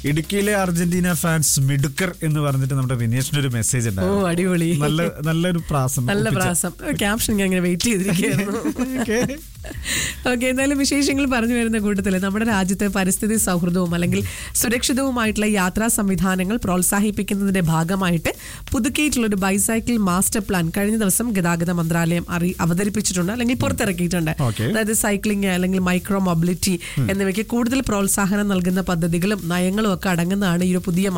ഇടുക്കിയിലെ Argentina fans മിടുക്കർ എന്ന് പറഞ്ഞിട്ട് നമ്മുടെ വിനേഷിന് ഒരു മെസ്സേജ് ഓ ഉണ്ടായിരുന്നു അടിപൊളി നല്ല നല്ലൊരു പ്രാസം നല്ല ഒപ്പിച്ച. പ്രാസം ക്യാപ്ഷൻ ഞാൻ ഇങ്ങനെ വെയിറ്റ് ചെയ്തിരിക്കുകയായിരുന്നു Okay. ഓക്കെ എന്തായാലും വിശേഷങ്ങൾ പറഞ്ഞു വരുന്ന കൂട്ടത്തിൽ നമ്മുടെ രാജ്യത്തെ പരിസ്ഥിതി സൗഹൃദവും അല്ലെങ്കിൽ സുരക്ഷിതവുമായിട്ടുള്ള യാത്രാ സംവിധാനങ്ങൾ പ്രോത്സാഹിപ്പിക്കുന്നതിന്റെ ഭാഗമായിട്ട് പുതുക്കിയിട്ടുള്ള ഒരു ബൈസൈക്കിൾ മാസ്റ്റർ പ്ലാൻ കഴിഞ്ഞ ദിവസം ഗതാഗത മന്ത്രാലയം അറി അവതരിപ്പിച്ചിട്ടുണ്ട് അല്ലെങ്കിൽ പുറത്തിറക്കിയിട്ടുണ്ട് Okay. അതായത് സൈക്ലിംഗ് അല്ലെങ്കിൽ മൈക്രോ മൊബിലിറ്റി എന്നിവയ്ക്ക് കൂടുതൽ പ്രോത്സാഹനം നൽകുന്ന പദ്ധതികളും നയങ്ങളും ഒക്കെ അടങ്ങുന്നതാണ് ഈ ഒരു പുതിയ